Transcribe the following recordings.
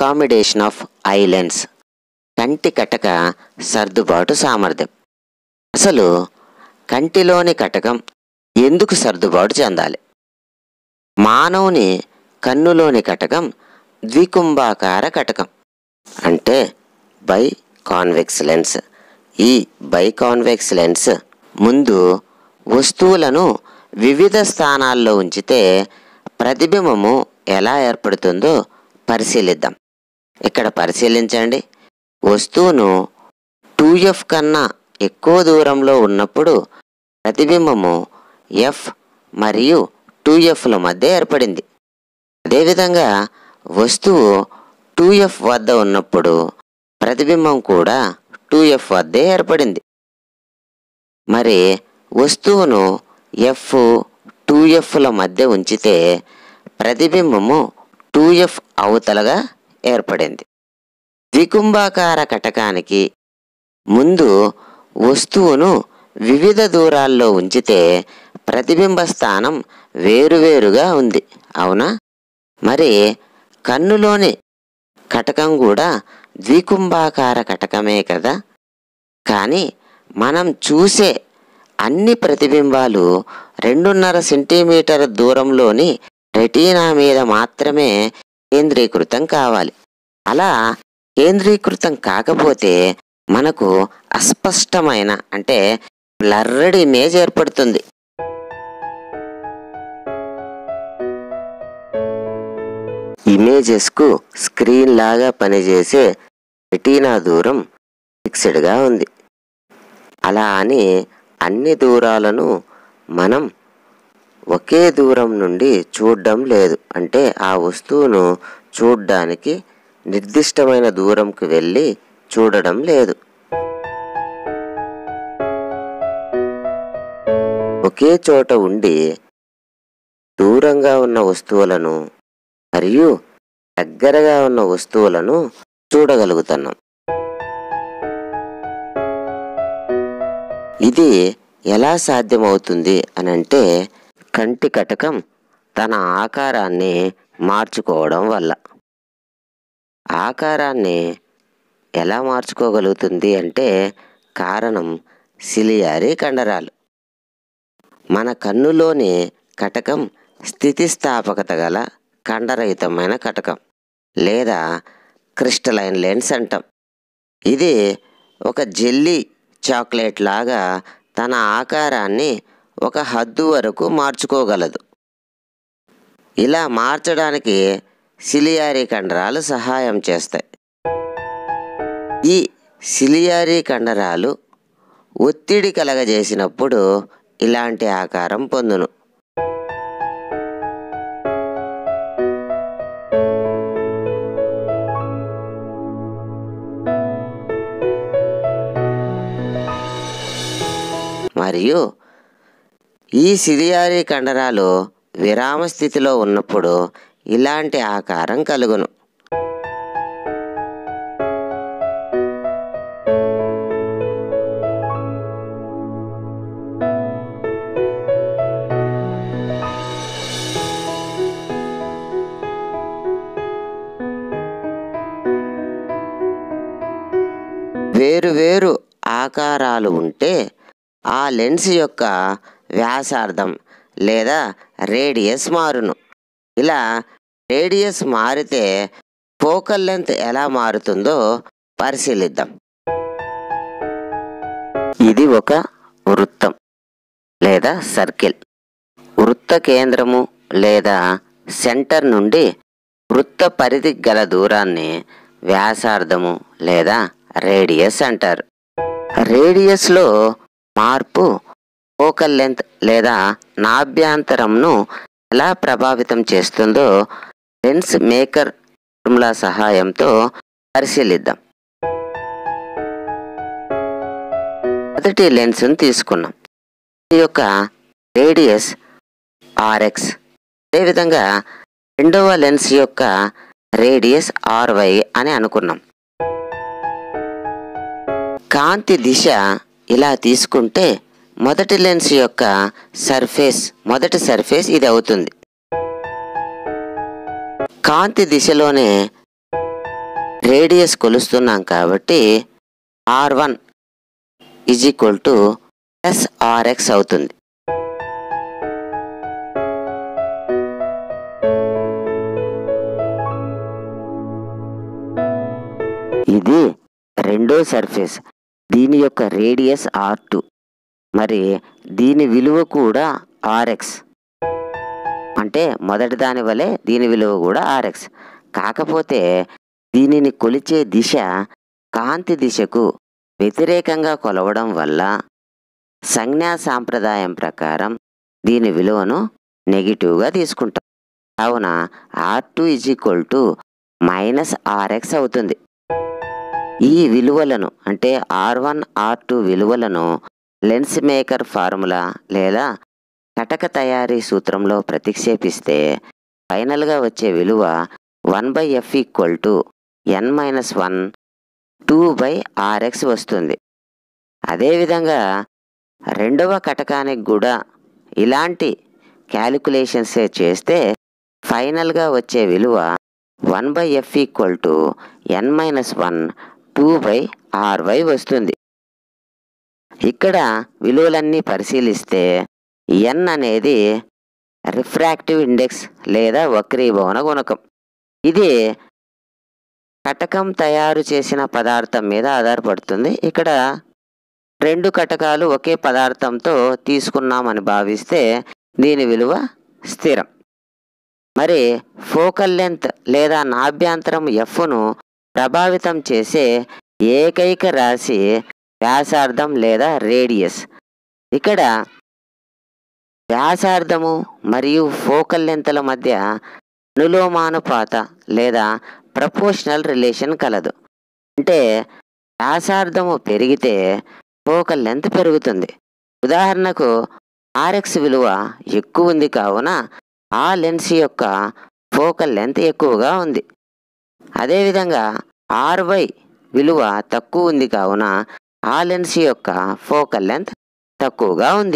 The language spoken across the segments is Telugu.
అకామిడేషన్ ఆఫ్ ఐ లెన్స్ కంటి కటక సర్దుబాటు సామర్థ్యం అసలు కంటిలోని కటకం ఎందుకు సర్దుబాటు చెందాలి మానవుని కన్నులోని కటకం ద్వికుంభాకార కటకం అంటే బై కాన్వెక్స్ లెన్స్ ఈ బై కాన్వెక్స్ లెన్స్ ముందు వస్తువులను వివిధ స్థానాల్లో ఉంచితే ప్రతిబింబము ఎలా ఏర్పడుతుందో పరిశీలిద్దాం ఇక్కడ పరిశీలించండి వస్తువును టూ ఎఫ్ కన్నా ఎక్కువ దూరంలో ఉన్నప్పుడు ప్రతిబింబము ఎఫ్ మరియు టూ ఎఫ్ల మధ్య ఏర్పడింది అదేవిధంగా వస్తువు టూ ఎఫ్ వద్ద ఉన్నప్పుడు ప్రతిబింబం కూడా టూ ఎఫ్ వద్దే ఏర్పడింది మరి వస్తువును ఎఫ్ టూ ఎఫ్ల మధ్య ఉంచితే ప్రతిబింబము టూ ఎఫ్ అవతలగా ఏర్పడింది ద్వికుంభాకార కటకానికి ముందు వస్తువును వివిధ దూరాల్లో ఉంచితే ప్రతిబింబ స్థానం వేరువేరుగా ఉంది అవునా మరి కన్నులోని కటకం కూడా ద్వికుంభాకార కటకమే కదా కానీ మనం చూసే అన్ని ప్రతిబింబాలు రెండున్నర సెంటీమీటర్ దూరంలోని రెటీనా మీద మాత్రమే కేంద్రీకృతం కావాలి అలా కేంద్రీకృతం కాకపోతే మనకు అస్పష్టమైన అంటే బ్లర్రడ్ ఇమేజ్ ఏర్పడుతుంది ఇమేజెస్కు స్క్రీన్ లాగా పనిచేసే రెటీనా దూరం ఫిక్స్డ్గా ఉంది అలా అని అన్ని దూరాలను మనం ఒకే దూరం నుండి చూడడం లేదు అంటే ఆ వస్తువును చూడడానికి నిర్దిష్టమైన దూరంకి వెళ్ళి చూడడం లేదు ఒకే చోట ఉండి దూరంగా ఉన్న వస్తువులను మరియు దగ్గరగా ఉన్న వస్తువులను చూడగలుగుతున్నాం ఇది ఎలా సాధ్యమవుతుంది అని అంటే కంటి కటకం తన ఆకారాన్ని మార్చుకోవడం వల్ల ఆకారాన్ని ఎలా మార్చుకోగలుగుతుంది అంటే కారణం సిలియారి కండరాలు మన కన్నులోని కటకం స్థితిస్థాపకత గల కండరహితమైన కటకం లేదా క్రిస్టలైన్ లెన్స్ అంటాం ఇది ఒక జెల్లీ చాక్లెట్ లాగా తన ఆకారాన్ని ఒక హద్దు వరకు మార్చుకోగలదు ఇలా మార్చడానికి సిలియారీ కండరాలు సహాయం చేస్తాయి ఈ సిలియారీ కండరాలు ఒత్తిడి కలగజేసినప్పుడు ఇలాంటి ఆకారం పొందును మరియు ఈ సిలియారీ కండరాలు విరామ స్థితిలో ఉన్నప్పుడు ఇలాంటి ఆకారం కలుగును వేరు వేరు ఆకారాలు ఉంటే ఆ లెన్స్ యొక్క వ్యాసార్థం లేదా రేడియస్ మారును ఇలా రేడియస్ మారితే ఫోకల్ లెంత్ ఎలా మారుతుందో పరిశీలిద్దాం ఇది ఒక వృత్తం లేదా సర్కిల్ వృత్త కేంద్రము లేదా సెంటర్ నుండి వృత్త పరిధి గల దూరాన్ని వ్యాసార్థము లేదా రేడియస్ అంటారు రేడియస్లో మార్పు ఫోకల్ లెంత్ లేదా నాభ్యాంతరంను ఎలా ప్రభావితం చేస్తుందో లెన్స్ మేకర్ ఫార్ములా సహాయంతో పరిశీలిద్దాం మొదటి లెన్స్ను తీసుకున్నాం ఈ యొక్క రేడియస్ ఆర్ఎక్స్ అదేవిధంగా రెండవ లెన్స్ యొక్క రేడియస్ ఆర్వై అని అనుకున్నాం కాంతి దిశ ఇలా తీసుకుంటే మొదటి లెన్స్ యొక్క సర్ఫేస్ మొదటి సర్ఫేస్ ఇది అవుతుంది కాంతి దిశలోనే రేడియస్ కొలుస్తున్నాం కాబట్టి R one is equal to plus RX అవుతుంది ఇది రెండో సర్ఫేస్ దీని యొక్క రేడియస్ ఆర్ టూ మరి దీని విలువ కూడా ఆర్ఎక్స్ అంటే మొదటి దాని వలె దీని విలువ కూడా ఆర్ఎక్స్ కాకపోతే దీనిని కొలిచే దిశ కాంతి దిశకు వ్యతిరేకంగా కొలవడం వల్ల సంజ్ఞా సాంప్రదాయం ప్రకారం దీని విలువను నెగిటివ్గా తీసుకుంటాం కావున R two is equal to minus RX అవుతుంది ఈ విలువలను అంటే ఆర్ వన్ ఆర్ టూ విలువలను లెన్స్ మేకర్ ఫార్ములా లేదా కటక తయారీ సూత్రంలో ప్రతిక్షేపిస్తే ఫైనల్గా వచ్చే విలువ one by F equal to N minus one two by RX వస్తుంది అదేవిధంగా రెండవ కటకానికి కూడా ఇలాంటి క్యాలిక్యులేషన్సే చేస్తే ఫైనల్గా వచ్చే విలువ one by F equal to N minus one two by RY వస్తుంది ఇక్కడ విలువలన్నీ పరిశీలిస్తే ఎన్ అనేది రిఫ్రాక్టివ్ ఇండెక్స్ లేదా వక్రీభవన గుణకం ఇది కటకం తయారు చేసిన పదార్థం మీద ఆధారపడుతుంది ఇక్కడ రెండు కటకాలు ఒకే పదార్థంతో తీసుకున్నామని భావిస్తే దీని విలువ స్థిరం మరి ఫోకల్ లెంత్ లేదా నాభ్యంతరం ఎఫ్ను ప్రభావితం చేసే ఏకైక రాశి వ్యాసార్థం లేదా రేడియస్ ఇక్కడ వ్యాసార్థము మరియు ఫోకల్ లెంత్ల మధ్య అనులోమానుపాత లేదా ప్రపోర్షనల్ రిలేషన్ కలదు అంటే వ్యాసార్థము పెరిగితే ఫోకల్ లెంత్ పెరుగుతుంది ఉదాహరణకు ఆర్ఎక్స్ విలువ ఎక్కువ ఉంది కావున ఆ లెన్స్ యొక్క ఫోకల్ లెంత్ ఎక్కువగా ఉంది అదేవిధంగా ఆర్వై విలువ తక్కువ ఉంది కావున ఆ లెన్స్ యొక్క ఫోకల్ లెంత్ తక్కువగా ఉంది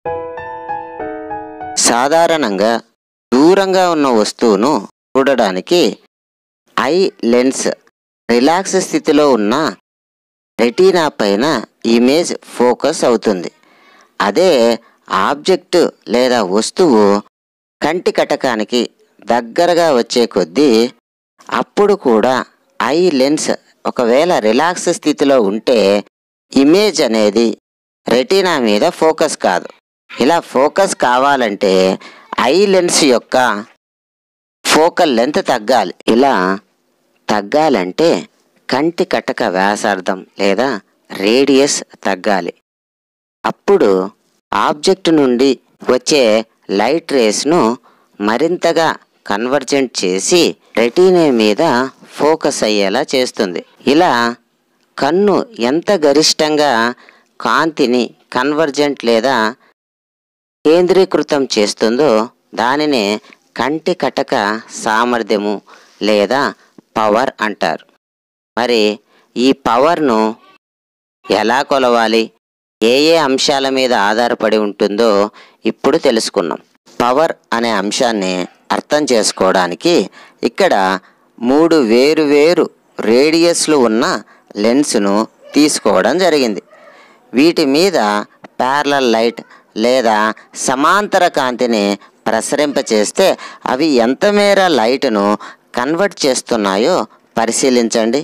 సాధారణంగా దూరంగా ఉన్న వస్తువును చూడడానికి ఐ లెన్స్ రిలాక్స్ స్థితిలో ఉన్న రెటీనా పైన ఇమేజ్ ఫోకస్ అవుతుంది అదే ఆబ్జెక్ట్ లేదా వస్తువు కంటి కటకానికి దగ్గరగా వచ్చే కొద్దీ అప్పుడు కూడా ఐ లెన్స్ ఒకవేళ రిలాక్స్ స్థితిలో ఉంటే ఇమేజ్ అనేది రెటీనా మీద ఫోకస్ కాదు ఇలా ఫోకస్ కావాలంటే ఐ లెన్స్ యొక్క ఫోకల్ లెంత్ తగ్గాలి ఇలా తగ్గాలంటే కంటి కటక వ్యాసార్థం లేదా రేడియస్ తగ్గాలి అప్పుడు ఆబ్జెక్ట్ నుండి వచ్చే లైట్ రేస్ను మరింతగా కన్వర్జెంట్ చేసి రెటీనే మీద ఫోకస్ అయ్యేలా చేస్తుంది ఇలా కన్ను ఎంత గరిష్టంగా కాంతిని కన్వర్జెంట్ లేదా కేంద్రీకృతం చేస్తుందో దానినే కంటి కటక సామర్థ్యము లేదా పవర్ అంటారు మరి ఈ పవర్ను ఎలా కొలవాలి ఏ ఏ అంశాల మీద ఆధారపడి ఉంటుందో ఇప్పుడు తెలుసుకున్నాం పవర్ అనే అంశాన్ని అర్థం చేసుకోవడానికి ఇక్కడ మూడు వేరు వేరు రేడియస్లు ఉన్న లెన్స్ను తీసుకోవడం జరిగింది వీటి మీద ప్యారలల్ లైట్ లేదా సమాంతర కాంతిని ప్రసరింపచేస్తే అవి ఎంత మేర లైట్ను కన్వర్ట్ చేస్తున్నాయో పరిశీలించండి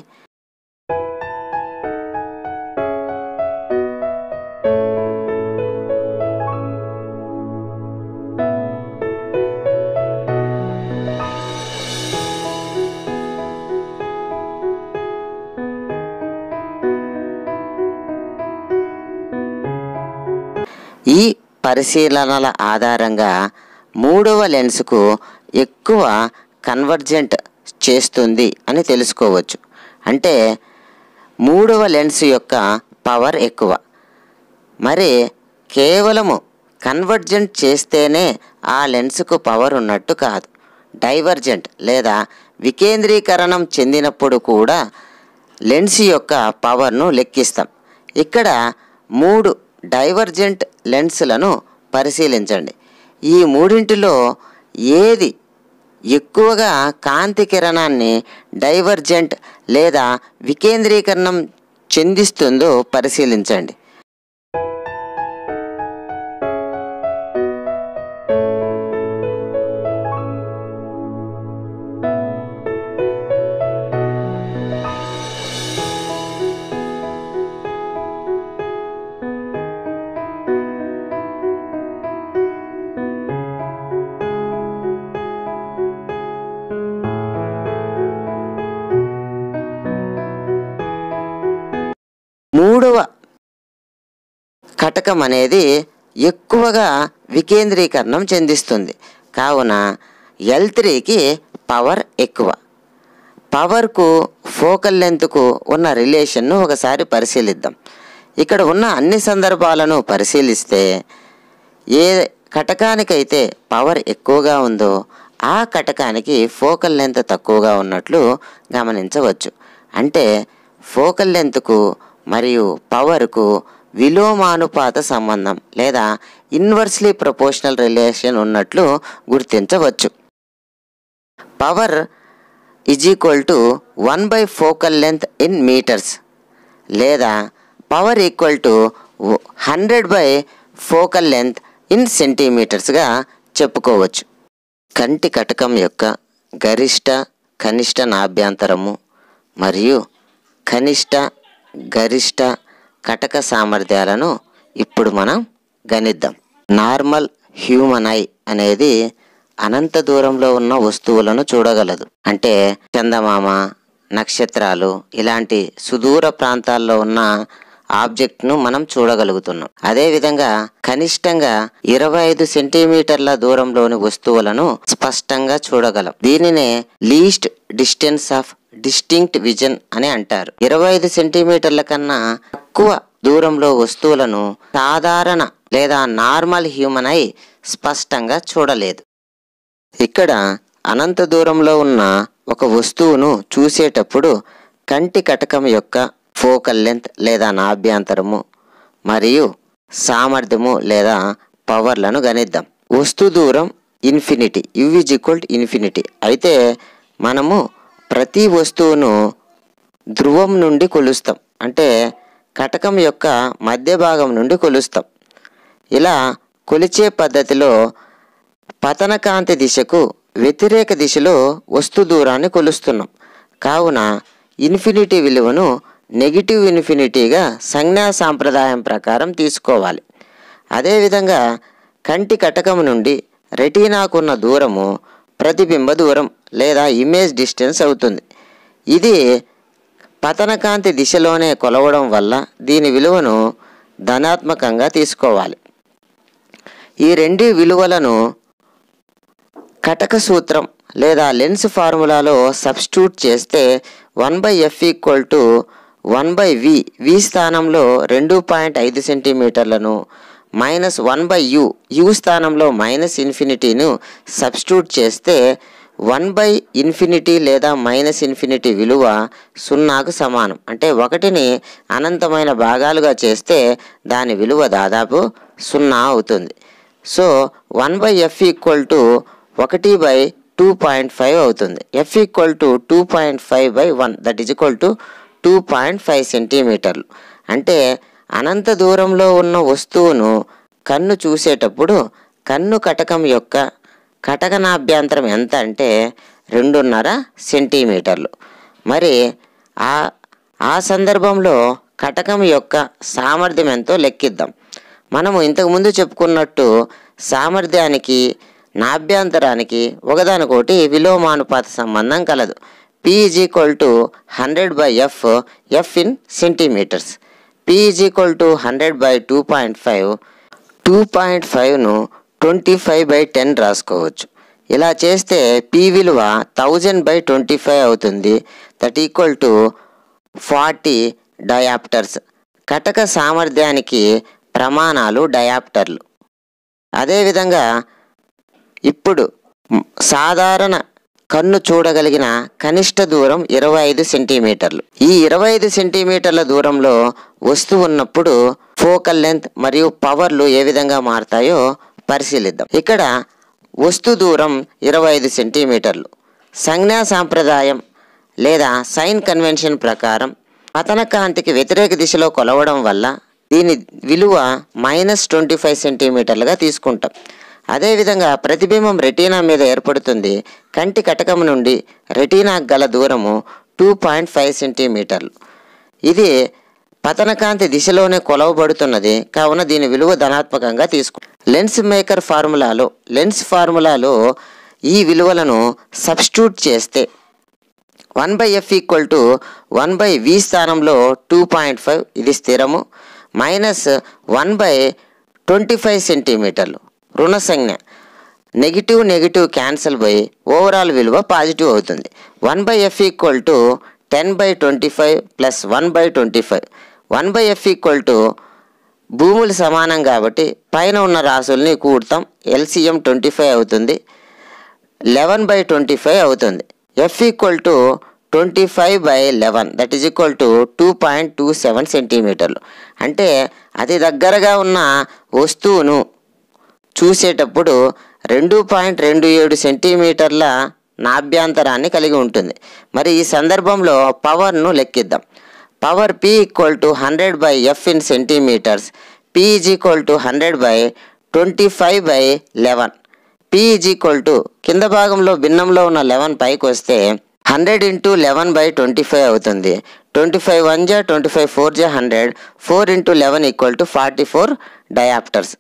ఈ పరిశీలనల ఆధారంగా మూడవ లెన్స్కు ఎక్కువ కన్వర్జెంట్ చేస్తుంది అని తెలుసుకోవచ్చు అంటే మూడవ లెన్స్ యొక్క పవర్ ఎక్కువ మరి కేవలము కన్వర్జెంట్ చేస్తేనే ఆ లెన్స్కు పవర్ ఉన్నట్టు కాదు డైవర్జెంట్ లేదా వికేంద్రీకరణం చెందినప్పుడు కూడా లెన్స్ యొక్క పవర్ను లెక్కిస్తాం ఇక్కడ మూడు డైవర్జెంట్ లెన్స్లను పరిశీలించండి ఈ మూడింటిలో ఏది ఎక్కువగా కాంతి కిరణాన్ని డైవర్జెంట్ లేదా వికేంద్రీకరణం చెందిస్తుందో పరిశీలించండి మూడవ కటకం అనేది ఎక్కువగా వికేంద్రీకరణం చెందిస్తుంది కావున ఎల్ త్రీకి పవర్ ఎక్కువ పవర్కు ఫోకల్ లెంత్కు ఉన్న రిలేషన్ను ఒకసారి పరిశీలిద్దాం ఇక్కడ ఉన్న అన్ని సందర్భాలను పరిశీలిస్తే ఏ కటకానికైతే పవర్ ఎక్కువగా ఉందో ఆ కటకానికి ఫోకల్ లెంత్ తక్కువగా ఉన్నట్లు గమనించవచ్చు అంటే ఫోకల్ లెంత్కు మరియు పవర్కు విలోమానుపాత సంబంధం లేదా ఇన్వర్స్లీ ప్రపోర్షనల్ రిలేషన్ ఉన్నట్లు గుర్తించవచ్చు power is equal to one by focal length in metres లేదా power equal to hundred by focal length in సెంటీమీటర్స్గా చెప్పుకోవచ్చు కంటి కటకం యొక్క గరిష్ట కనిష్ట నాభ్యంతరము మరియు కనిష్ట గరిష్ట కటక సామర్థ్యాలను ఇప్పుడు మనం గణిద్దాం నార్మల్ హ్యూమన్ ఐ అనేది అనంత దూరంలో ఉన్న వస్తువులను చూడగలదు అంటే చందమామ నక్షత్రాలు ఇలాంటి సుదూర ప్రాంతాల్లో ఉన్న ఆబ్జెక్ట్ను మనం చూడగలుగుతున్నాం అదేవిధంగా కనిష్టంగా ఇరవై ఐదు సెంటీమీటర్ల దూరంలోని వస్తువులను స్పష్టంగా చూడగలం దీనినే least distance of distinct vision అని అంటారు ఇరవై ఐదు సెంటీమీటర్ల కన్నా తక్కువ దూరంలో వస్తువులను సాధారణ లేదా నార్మల్ హ్యూమన్ ఐ స్పష్టంగా చూడలేదు ఇక్కడ అనంత దూరంలో ఉన్న ఒక వస్తువును చూసేటప్పుడు కంటి కటకం యొక్క ఫోకల్ లెంత్ లేదా నాభ్యంతరము మరియు సామర్థ్యము లేదా పవర్లను గణిద్దాం వస్తు దూరం ఇన్ఫినిటీ ఇవ్ ఈజ్ ఈక్వల్ ఇన్ఫినిటీ అయితే మనము ప్రతి వస్తువును ధ్రువం నుండి కొలుస్తాం అంటే కటకం యొక్క మధ్య భాగం నుండి కొలుస్తాం ఇలా కొలిచే పద్ధతిలో పతన కాంతి దిశకు వ్యతిరేక దిశలో వస్తు దూరాన్ని కొలుస్తున్నాం కావున ఇన్ఫినిటీ విలువను నెగిటివ్ ఇన్ఫినిటీగా సంజ్ఞా సాంప్రదాయం ప్రకారం తీసుకోవాలి అదేవిధంగా కంటి కటకం నుండి రెటీనాకున్న దూరము ప్రతిబింబ దూరం లేదా ఇమేజ్ డిస్టెన్స్ అవుతుంది ఇది పతనకాంతి దిశలోనే కొలవడం వల్ల దీని విలువను ధనాత్మకంగా తీసుకోవాలి ఈ రెండు విలువలను కటక సూత్రం లేదా లెన్స్ ఫార్ములాలో సబ్స్టిట్యూట్ చేస్తే one by F equal to one by V V స్థానంలో రెండు పాయింట్ ఐదు సెంటీమీటర్లను minus one by U U స్థానంలో మైనస్ ఇన్ఫినిటీను సబ్స్టిట్యూట్ చేస్తే వన్ బై ఇన్ఫినిటీ లేదా మైనస్ ఇన్ఫినిటీ విలువ సున్నాకు సమానం అంటే ఒకటిని అనంతమైన భాగాలుగా చేస్తే దాని విలువ దాదాపు సున్నా అవుతుంది so one by F equal to ఒకటి బై టూ పాయింట్ ఫైవ్ అవుతుంది F equal to two point five by one that is equal to two point five సెంటీమీటర్లు అంటే అనంత దూరంలో ఉన్న వస్తువును కన్ను చూసేటప్పుడు కన్ను కటకం యొక్క కటకనాభ్యంతరం ఎంత అంటే రెండున్నర సెంటీమీటర్లు మరి ఆ ఆ సందర్భంలో కటకం యొక్క సామర్థ్యం ఎంతో లెక్కిద్దాం మనము ఇంతకుముందు చెప్పుకున్నట్టు సామర్థ్యానికి నాభ్యంతరానికి ఒకదానికొకటి విలోమానుపాత సంబంధం కలదు P is equal to hundred by F F in centimetres P is equal to hundred by two point five two point ఫైవ్ను ట్వంటీ ఫైవ్ బై టెన్ రాసుకోవచ్చు ఇలా చేస్తే పి విలువ థౌజండ్ బై ట్వంటీ ఫైవ్ అవుతుంది that equal to forty dioptres కటక సామర్థ్యానికి ప్రమాణాలు డయాప్టర్లు అదేవిధంగా ఇప్పుడు మ్, సాధారణ కన్ను చూడగలిగిన కనిష్ట దూరం ఇరవై ఐదు సెంటీమీటర్లు ఈ ఇరవై ఐదు సెంటీమీటర్ల దూరంలో వస్తువు ఉన్నప్పుడు ఫోకల్ లెంత్ మరియు పవర్లు ఏ విధంగా మారుతాయో పరిశీలిద్దాం ఇక్కడ వస్తు దూరం ఇరవై ఐదు సెంటీమీటర్లు సంజ్ఞా సాంప్రదాయం లేదా సైన్ కన్వెన్షన్ ప్రకారం పతన కాంతికి వ్యతిరేక దిశలో కొలవడం వల్ల దీని విలువ మైనస్ ట్వంటీ ఫైవ్ సెంటీమీటర్లుగా తీసుకుంటాం అదేవిధంగా ప్రతిబింబం రెటీనా మీద ఏర్పడుతుంది కంటి కటకం నుండి రెటీనా గల దూరము టూ పాయింట్ ఫైవ్ సెంటీమీటర్లు ఇది పతనకాంతి దిశలోనే కొలవబడుతున్నది కావున దీని విలువ ధనాత్మకంగా తీసుకు లెన్స్ మేకర్ ఫార్ములాలో లెన్స్ ఫార్ములాలో ఈ విలువలను సబ్స్టిట్యూట్ చేస్తే one by F equal to one by V స్థానంలో టూ పాయింట్ ఫైవ్ ఇది స్థిరము minus one by twenty five సెంటీమీటర్లు రుణ సంజ్ఞ negative negative cancel by overall విలువ పాజిటివ్ అవుతుంది one by F equal to ten by twenty five plus one by twenty five one by F equal to భూములు సమానం కాబట్టి పైన ఉన్న రాసుల్ని కూడతాం ఎల్సిఎం ట్వంటీ ఫైవ్ అవుతుంది లెవెన్ బై ట్వంటీ ఫైవ్ అవుతుంది F equal to twenty five by eleven that is equal to two point two seven సెంటీమీటర్లు అంటే అతి దగ్గరగా ఉన్న వస్తువును చూసేటప్పుడు రెండు పాయింట్ రెండు ఏడు సెంటీమీటర్ల నాభ్యంతరాన్ని కలిగి ఉంటుంది మరి ఈ సందర్భంలో పవర్ను లెక్కిద్దాం power P equal to hundred by F in centimetres P is equal to hundred by twenty five by eleven P is equal to కింద భాగంలో భిన్నంలో ఉన్న లెవెన్ పైకి వస్తే hundred into eleven by twenty five అవుతుంది ట్వంటీ ఫైవ్ వన్ జా ట్వంటీ ఫైవ్ ఫోర్ జా hundred four into eleven equal to forty four dioptres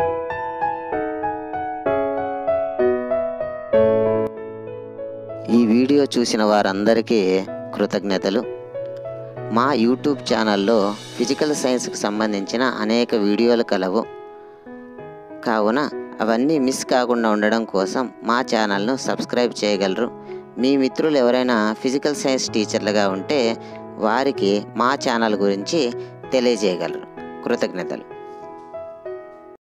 ఈ వీడియో చూసిన వారందరికీ కృతజ్ఞతలు మా యూట్యూబ్ ఛానల్లో ఫిజికల్ సైన్స్కి సంబంధించిన అనేక వీడియోలు కలవు కావున అవన్నీ మిస్ కాకుండా ఉండడం కోసం మా ఛానల్ను సబ్స్క్రైబ్ చేయగలరు మీ మిత్రులు ఎవరైనా ఫిజికల్ సైన్స్ టీచర్లుగా ఉంటే వారికి మా ఛానల్ గురించి తెలియజేయగలరు కృతజ్ఞతలు